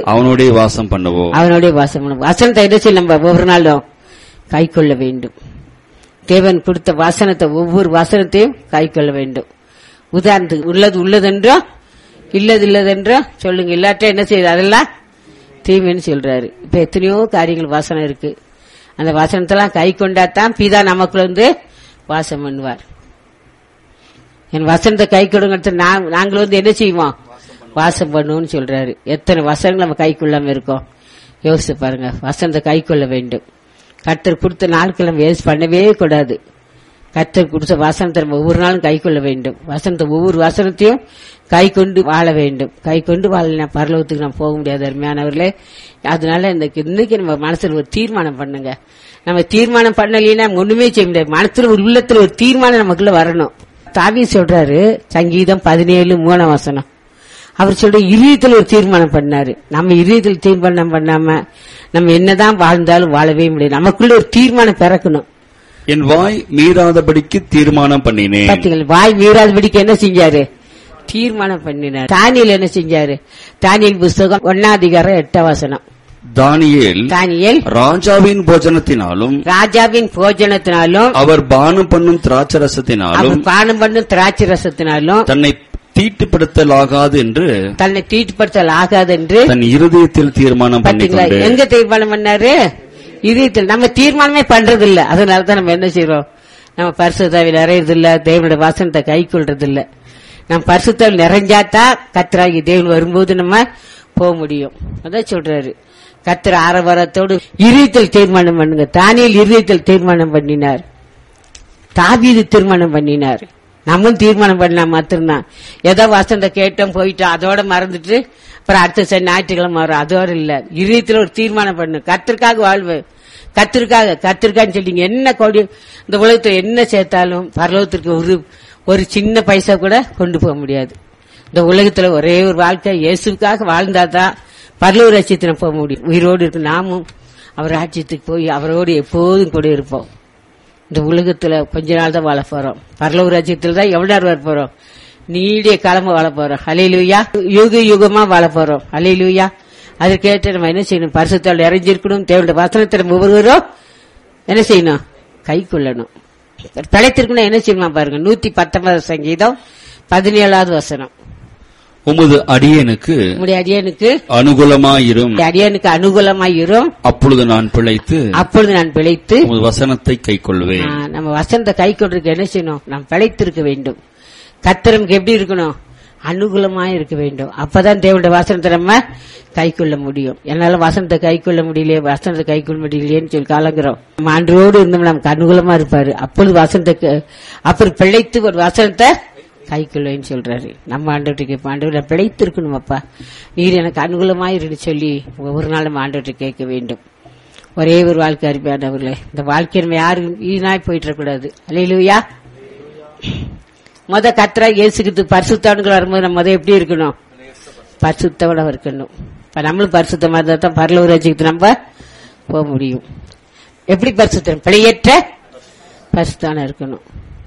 அவனோடே வாசம் பண்ணுவோம் அவனுடைய வாசம் பண்ணுவோம். வசனத்தை என்ன செய்ய நம்ம ஒவ்வொரு நாளும் கை கொள்ள வேண்டும் தேவன் கொடுத்த வசனத்தை ஒவ்வொரு வசனத்தையும் கை கொள்ள வேண்டும் உதாரணத்துக்கு உள்ளது உள்ளதென்றோ இல்லது இல்லதென்றோ சொல்லுங்க இல்லாட்ட என்ன செய்யுது அதெல்லாம் தீமைன்னு சொல்றாரு இப்ப எத்தனையோ காரியங்கள் வாசனம் இருக்கு அந்த வசனத்தெல்லாம் கை கொண்டாதான் பிதா நமக்குள்ள வந்து வாசம் பண்ணுவார் என் வசனத்தை கை கொடுங்க நாங்கள் வந்து என்ன செய்வோம் வாசம் பண்ணுவோம்னு சொல்றாரு எத்தனை வசனங்கள் நம்ம கைக்குள்ளாம இருக்கோம் யோசிச்சு பாருங்க வசனத்தை கை கொள்ள வேண்டும் கர்த்தர் கொடுத்த நாட்கள் நம்ம வேஸ்ட் பண்ணவே கூடாது கர்த்தர் கொடுத்த வசனத்தை நம்ம ஒவ்வொரு நாளும் கை கொள்ள வேண்டும் வசனத்தை ஒவ்வொரு வசனத்தையும் கை கொண்டு வாழ வேண்டும் கை கொண்டு வாழல பரலோகத்துக்கு நம்ம போக முடியாது அருமையானவர்களே அதனால இந்த இன்னைக்கு நம்ம மனசுல ஒரு தீர்மானம் பண்ணுங்க நம்ம தீர்மானம் பண்ணலைன்னா நம்ம ஒண்ணுமே செய்ய முடியாது மனசுல ஒரு உள்ளத்துல ஒரு தீர்மானம் நமக்குள்ள வரணும் தாவி சொல்றாரு சங்கீதம் பதினேழு மூணாம் வசனம் அவர் சொல்ற இதயத்தில் ஒரு தீர்மானம் பண்ணாரு நம்ம இதயத்தில் தீர்மானம் பண்ணாம நம்ம என்னதான் வாழ்ந்தாலும் வாழவே முடியாது நமக்குள்ள ஒரு தீர்மானம் பிறக்கணும் என் வாய் மீறாதபடிக்கு தீர்மானம் பண்ணினேன் பாத்தீங்களா வாய் மீறாதபடிக்கு என்ன செஞ்சாரு தீர்மானம் பண்ணினார் தானியல் என்ன செஞ்சாரு தானியல் புஸ்தகம் ஒன்னாம் அதிகாரம் எட்டாம் வசனம் தானியேல் தானியல் ராஜாவின் போஜனத்தினாலும் ராஜாவின் போஜனத்தினாலும் அவர் பானம் பண்ணும் திராட்சரசத்தினாலும் அவர் பானம் பண்ணும் திராட்சை ரசத்தினாலும் தன்னை தீட்டுப்படுத்தலாகாது என்று தன்னை தீட்டுப்படுத்தல் ஆகாது என்று தன் இருதயத்தில் தீர்மானம் பாத்தீங்களா பண்ணிக்கொண்டு எங்க தீர்மானம் பண்ணாரு இதயத்தில் நம்ம தீர்மானமே பண்றது இல்ல அதனால தான் நம்ம என்ன செய்றோம் நம்ம பரிசுத்தாவில் நிறையறது இல்ல தேவனுடைய வாசனத்தை கை கொள்றது இல்ல நம்ம பரிசுத்தாவில் நிறைஞ்சாத்தா கத்திராகி தேவன் வரும்போது நம்ம போக முடியும் அதான் சொல்றாரு கத்திர ஆரவாரத்தோடு இதயத்தில் தீர்மானம் பண்ணுங்க தானியல் இதயத்தில் தீர்மானம் பண்ணினார் தாவீது தீர்மானம் பண்ணினார் நம்மளும் தீர்மானம் பண்ணலாம் மாத்திரம்தான் ஏதோ வசந்த கேட்டோம் போயிட்டோம் அதோட மறந்துட்டு அப்புறம் அடுத்த சனி ஞாயிற்றுக்கிழமை வரும் அதோட இல்ல இதயத்துல ஒரு தீர்மானம் பண்ணு கத்திற்காக வாழ்வு கத்திற்காக கத்திற்கான்னு சொல்லிங்க என்ன கொடி இந்த உலகத்துல என்ன சேர்த்தாலும் பரலோகத்திற்கு ஒரு ஒரு சின்ன பைசா கூட கொண்டு போக முடியாது இந்த உலகத்துல ஒரே ஒரு வாழ்க்கை இயேசுக்காக வாழ்ந்தாதான் பரலூர் ராஜ்யத்தில் போக முடியும் உயிரோடு இருக்கு நாமும் அவர் ராஜ்யத்துக்கு போய் அவரோடு எப்போதும் கூட இருப்போம் இந்த உலகத்துல கொஞ்ச நாள் தான் வாழ போறோம் பரலூர் ராஜ்யத்துல தான் எவ்வளவு நேரம் வாழ போறோம் நீடிய காலமா வாழ போறோம் அலையிலுயா யுக யுகமா வாழ போறோம் அலையிலுயா அதற்கேற்ற நம்ம என்ன செய்யணும் பரிசுத்தால் இறைஞ்சிருக்கணும் தேவனுடைய வசனத்தை நம்ம ஒவ்வொருவரும் என்ன செய்யணும் கை கொள்ளணும் பிழைத்திருக்கணும் என்ன செய்யணுமா பாருங்க நூத்தி பத்தொன்பது சங்கீதம் பதினேழாவது வசனம் உமது அடியனுக்கு உங்களுடைய அடியனுக்கு அனுகூலமாயிரும் உம்முடைய அடியனுக்கு அனுகூலமாயிரும் அப்பொழுது நான் பிழைத்து அப்பொழுது நான் பிழைத்து உமது வசனத்தை கைக்கொள்வேன் ஆ, நம்ம வசந்த கை கொண்டிருக்க என்ன செய்யணும் நாம் பிழைத்திருக்க வேண்டும் கத்திரமுக்கு எப்படி இருக்கணும் அனுகூலமா இருக்க வேண்டும் அப்பதான் தேவனுடைய வசனத்தை நம்ம கை கொள்ள முடியும் என்னால வசனத்தை கை கொள்ள முடியலையே வசனத்தை கை கொள்ள முடியலையேன்னு சொல்லி காலங்கிறோம் நம்ம அன்றோடு இருந்தோம் நமக்கு அனுகூலமா இருப்பாரு அப்பொழுது வசனத்துக்கு அப்புறம் பிழைத்து ஒரு வசனத்தை கை கொள்வேன்னு சொல்றாரு நம்ம ஆண்டவர்கிட்ட கேட்போம் ஆண்டவர் பிழைத்து இருக்கணும் அப்பா நீர் எனக்கு அனுகூலமாயிருந்து சொல்லி ஒவ்வொரு நாளும் ஆண்டவர்கிட்ட கேட்க வேண்டும் ஒரே ஒரு வாழ்க்கை அருமையானவர்களே இந்த வாழ்க்கை நம்ம யாரும் வீணாய் போயிட்டு கூடாது அலையிலுயா முத கத்திரா இயேசுக்கு பரிசுத்தவன்கள் வரும்போது நம்ம முத எப்படி இருக்கணும் பரிசுத்தவன இருக்கணும் இப்ப நம்மளும் பரிசுத்தமா இருந்தா தான் பரலூர் ராஜ்யத்துக்கு நம்ம போக முடியும் எப்படி பரிசுத்தம் பிழையற்ற பரிசுத்தான இருக்கணும்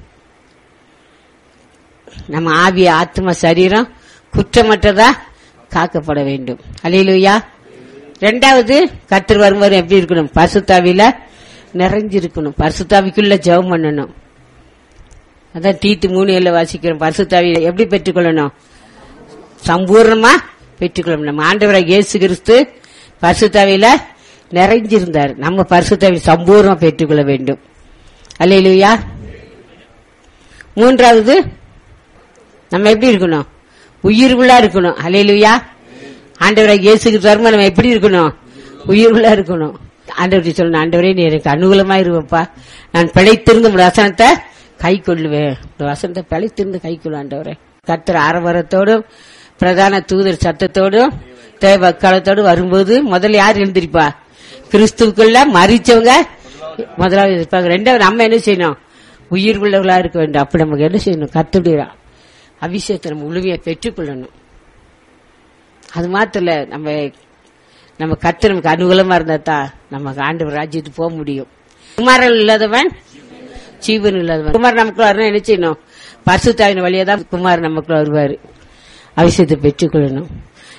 நம்ம ஆவிய ஆத்ம சரீரம் குற்றமற்றதா காக்கப்பட வேண்டும் அலையிலுயா ரெண்டாவது கத்தர் வரும்போது எப்படி இருக்கணும் பரிசுத்தாவில நிறைஞ்சிருக்கணும் பரிசுத்தாவிக்குள்ள ஜெபம் பண்ணணும் அதான் தீத்து மூணு ஏழுல வாசிக்கிறோம் பரிசுத்தாவி எப்படி பெற்றுக்கொள்ளணும் சம்பூர்ணமா பெற்றுக்கொள்ளணும் நம்ம ஆண்டவராக இயேசு கிறிஸ்து பரிசுத்தாவில நிறைஞ்சிருந்தார் நம்ம பரிசுத்தாவில் சம்பூர்ணமா பெற்றுக்கொள்ள வேண்டும் அல்லையிலுயா மூன்றாவது நம்ம எப்படி இருக்கணும் உயிர்வுள்ளா இருக்கணும் அலையிலுயா ஆண்டவராக இயேசுக்கு தருமா நம்ம எப்படி இருக்கணும் உயிர்வுள்ளா இருக்கணும் ஆண்டவர் சொல்லணும் ஆண்டவரே நீ எனக்கு அனுகூலமா இருவப்பா நான் பிழைத்திருந்த உங்க வசனத்தை கை கொள்ளுவேன் உங்க வசனத்தை பிழைத்திருந்து கை கொள்ளும் ஆண்டவரே கர்த்தர் ஆரவாரத்தோடும் பிரதான தூதர் சத்தத்தோடும் தேவக்காலத்தோடு வரும்போது முதல்ல யார் எழுந்திருப்பா கிறிஸ்துவுக்குள்ள மறிச்சவங்க முதலாவது இருப்பாங்க ரெண்டாவது நம்ம என்ன செய்யணும் உயிர் உள்ளவர்களா இருக்க வேண்டும் அப்படி நமக்கு என்ன செய்யணும் கத்துடுறா அபிஷேகத்தை நம்ம முழுமையா பெற்றுக்கொள்ளணும் அது மாத்திரம் இல்ல நம்ம நம்ம கத்து நமக்கு அனுகூலமா இருந்தா தான் நம்ம ஆண்டு ராஜ்யத்துக்கு போக முடியும் குமாரன் இல்லாதவன் ஜீவன் இல்லாதவன் குமார் நமக்கு வரணும் என்ன செய்யணும் பரிசுத்தாவின் வழியா தான் குமார் நமக்கு வருவாரு அபிஷேகத்தை பெற்றுக்கொள்ளணும்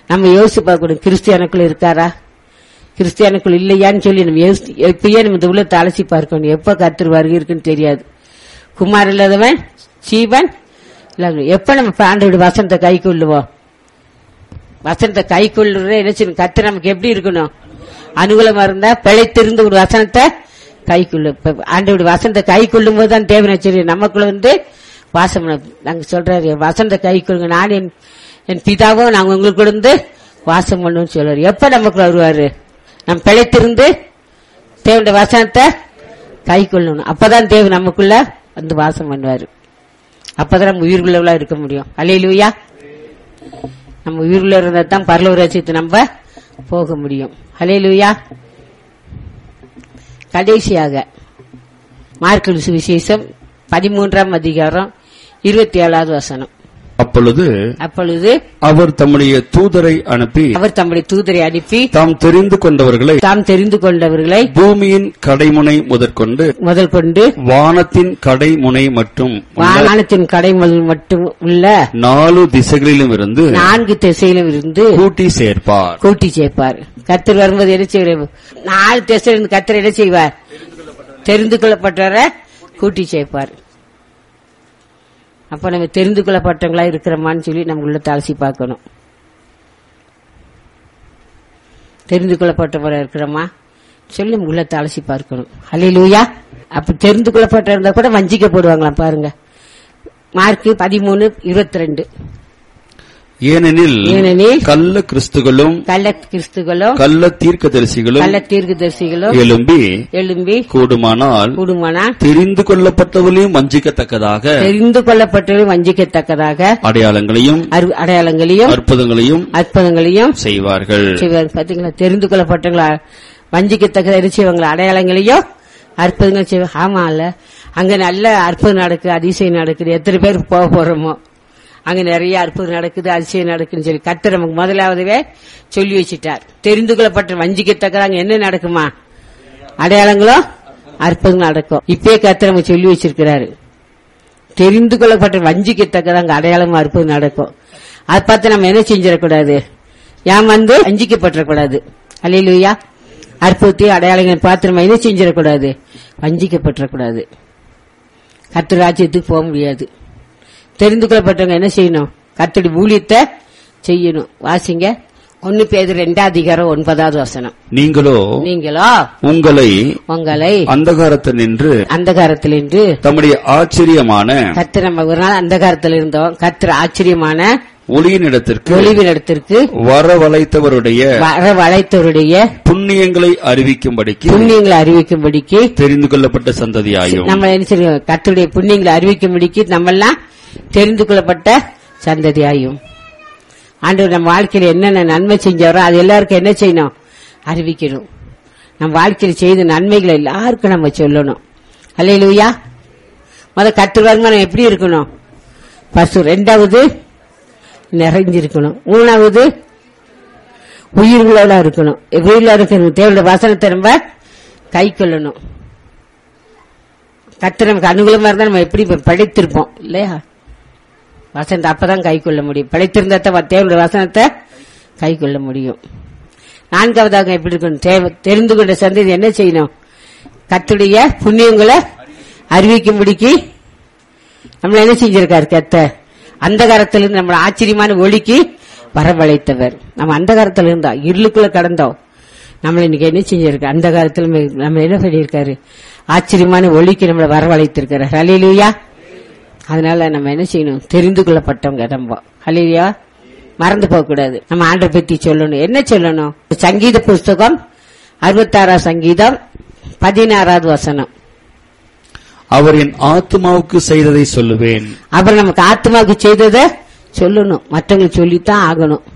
நம்ம யோசிச்சு பார்க்கணும் கிறிஸ்டியானுக்குள்ள இருக்காரா கிறிஸ்டியானுக்குள் இல்லையான்னு சொல்லி நம்ம யோசி- எப்பயே நம்ம இந்த உள்ளத்தை அலசி பார்க்கணும் எப்ப கர்த்தர் வருகை இருக்குன்னு தெரியாது குமார் இல்லாதவன் சீவன் இல்லாதவன். எப்ப நம்ம ஆண்டோட வசனத்தை கை கொள்ளுவோம் வசனத்தை கை கொள்ளுற என்ன செய்யணும் கர்த்தர் நமக்கு எப்படி இருக்கணும் அனுகூலமா இருந்தா பிழைத்திருந்து ஒரு வசனத்தை கை கொள்ளு ஆண்டோட வசனத்தை கை கொள்ளும் போது தான் தேவனை சரி நமக்குள்ள வந்து வாசம் பண்ண- நாங்க சொல்றாரு "என் வசனத்தை கை கொள்ளுங்க நான் என் என் பிதாவும் நாங்க உங்களுக்கு இருந்து வாசம் பண்ணுவோம்னு சொல்றாரு எப்ப நமக்குள்ள வருவாரு நம்ம பிழைத்திருந்து தேவனுடைய வசனத்தை கை கொள்ளணும் அப்பதான் தேவன் நமக்குள்ள வந்து வாசம் பண்ணுவாரு அப்பதான் நம்ம உயிர்குள்ளவளா இருக்க முடியும் அலையிலுயா நம்ம உயிர்ல இருந்தா தான் பரலூர் ரசித்து நம்ம போக முடியும் அலையிலுயா கடைசியாக மார்க்கல் சுவிசேஷம் பதிமூன்றாம் அதிகாரம் இருபத்தி ஏழாவது வசனம் அப்பொழுது அப்பொழுது அவர் தம்முடைய தூதரை அனுப்பி அவர் தம்முடைய தூதரை அனுப்பி தாம் தெரிந்து கொண்டவர்களை தாம் தெரிந்து கொண்டவர்களை பூமியின் கடைமுனை முதற்கொண்டு முதல் கொண்டு வானத்தின் கடைமுனை மற்றும் உள்ள வானத்தின் கடைமல் மட்டும் உள்ள நாலு திசைகளிலும் இருந்து நான்கு திசையிலும் இருந்து கூட்டி சேர்ப்பார் கூட்டி சேர்ப்பார் கர்த்தர் வரும்போது என்ன செய்வார் நாலு திசையில இருந்து கர்த்தர் என்ன செய்வார் தெரிந்து கொள்ளப்பட்டவரை கூட்டி சேர்ப்பார் அப்ப நம்ம தெரிந்து கொள்ளப்பட்டவங்களா இருக்கிறோமான்னு சொல்லி நம்ம உள்ள அலசி பார்க்கணும் தெரிந்து கொள்ளப்பட்டவரா இருக்கிறோமா சொல்லி நம்ம உள்ளத்தை அலசி பார்க்கணும் ஹalleluya அப்ப தெரிந்து கொள்ளப்பட்ட இருந்தா கூட வஞ்சிக்கப்படுவாங்களாம் பாருங்க மார்க் பதிமூணு இருபத்தி ரெண்டு ஏனெனில் ஏனெனில் கள்ள கிறிஸ்துகளும் கள்ள கிறிஸ்துகளும் கள்ள தீர்க்கதரிசிகளும் கள்ள தீர்க்கதரிசிகளும் எழும்பி எழும்பி கூடுமானால் கூடுமானா தெரிந்து கொள்ளப்பட்டவர்களையும் வஞ்சிக்கத்தக்கதாக தெரிந்து கொள்ளப்பட்டவர்கள் வஞ்சிக்கத்தக்கதாக அடையாளங்களையும் அரு- அடையாளங்களையும் அற்புதங்களையும் அற்புதங்களையும் செய்வார்கள் செய்வார் பாத்தீங்களா தெரிந்து கொள்ளப்பட்டவங்களா வஞ்சிக்கத்தக்க என்ன செய்வாங்களா அடையாளங்களையும் அற்புதங்கள் செய்வாங்க ஆமா இல்ல அங்க நல்ல அற்புதம் நடக்குது அதிசயம் நடக்குது எத்தனை பேர் போக போறோமோ அங்க நிறைய அற்புதம் நடக்குது அதிசயம் நடக்குதுன்னு சொல்லி கர்த்தர் நமக்கு முதலாவதுவே சொல்லி வச்சிட்டார் தெரிந்து கொள்ளப்பட்ட வஞ்சிக்கத்தக்க அங்க என்ன நடக்குமா அடையாளங்களும் அற்புதம் நடக்கும் இப்பயே கர்த்தர் நமக்கு சொல்லி வச்சிருக்கிறாரு தெரிந்து கொள்ளப்பட்ட வஞ்சிக்கத்தக்கதான் அங்க அடையாளமா அற்புதம் நடக்கும் அதை பார்த்து நம்ம என்ன செஞ்சிடக்கூடாது ஏன் வந்து வஞ்சிக்கப்பட்டுறக்கூடாது அல்லையா அற்புதத்தை அடையாளங்கள் பார்த்து நம்ம என்ன செஞ்சிடக்கூடாது வஞ்சிக்கப்பட்டுறக்கூடாது கர்த்தர் ராஜ்யத்துக்கு போக முடியாது தெரிந்து கொள்ளப்பட்டவங்க என்ன செய்யணும் கர்த்தடி ஊழியத்தை செய்யணும் வாசிங்க ஒன்னு பேர் ரெண்டாம் அதிகாரம் ஒன்பதாவது வசனம் நீங்களோ நீங்களோ உங்களை உங்களை அந்தகாரத்தில் நின்று அந்தகாரத்தில் இன்று தம்முடைய ஆச்சரியமான கர்த்தர் நம்ம ஒரு நாள் அந்தகாரத்தில் இருந்தோம் கர்த்தர் ஆச்சரியமான ஒளியின் இடத்திற்கு ஒளிவின் இடத்திற்கு வரவழைத்தவருடைய வர வளைத்தவருடைய புண்ணியங்களை அறிவிக்கும்படிக்கு புண்ணியங்களை அறிவிக்கும்படிக்கு தெரிந்து கொள்ளப்பட்ட சந்ததியாயும் நம்ம என்ன செய்யணும் கர்த்தருடைய புண்ணியங்களை அறிவிக்கும்படிக்கு நம்மெல்லாம் தெரிந்து கொள்ளப்பட்ட சந்ததியாயும் ஆண்டவர் நம்ம வாழ்க்கையில என்னென்ன நன்மை செஞ்சாரோ அது எல்லாருக்கும் என்ன செய்யணும் அறிவிக்கணும் நம்ம வாழ்க்கையில செய்த நன்மைகளை எல்லாருக்கும் நம்ம சொல்லணும் அல்லையிலூயா முத கர்த்தர் வருமானம் எப்படி இருக்கணும் பசு ரெண்டாவது நிறைஞ்சிருக்கணும் மூணாவது உயிர்களோட இருக்கணும் உயிரில் இருக்கணும் தேவையான வசனத்தை நம்ம கை கொள்ளணும் கத்து நமக்கு அனுகூலமா இருந்தா நம்ம எப்படி இப்ப படைத்திருப்போம் இல்லையா வசனத்தை அப்பதான் கை கொள்ள முடியும் படைத்திருந்தா தான் தேவனுடைய வசனத்தை கை கொள்ள முடியும் நான்காவதாக எப்படி இருக்கணும் தேவை தெரிந்து கொண்ட சந்ததி என்ன செய்யணும் கத்துடைய புண்ணியங்களை அறிவிக்கும்படிக்கு நம்மள என்ன செஞ்சிருக்காரு கத்த அந்த காலத்திலிருந்து நம்மள ஆச்சரியமான ஒளிக்கு வரவழைத்தவர் நம்ம அந்த காலத்துல இருந்தா இருளுக்குள்ள கடந்தோம் நம்மள இன்னைக்கு என்ன செஞ்சிருக்க அந்த காலத்துல நம்ம- நம்ம என்ன பண்ணியிருக்காரு ஆச்சரியமான ஒளிக்கு நம்மள வரவழைத்திருக்காரு ஹலிலுயா அதனால நம்ம என்ன செய்யணும் தெரிந்து கொள்ளப்பட்டவங்க நம்ம ஹலிலுயா மறந்து போக கூடாது நம்ம ஆண்டை பத்தி சொல்லணும் என்ன சொல்லணும் சங்கீத புஸ்தகம் அறுபத்தாறாம் சங்கீதம் பதினாறாவது வசனம் அவர் என் ஆத்மாவுக்கு செய்ததை சொல்லுவேன் அப்புறம் நமக்கு ஆத்மாவுக்கு செய்ததை சொல்லணும் மற்றவங்களுக்கு சொல்லித்தான் ஆகணும்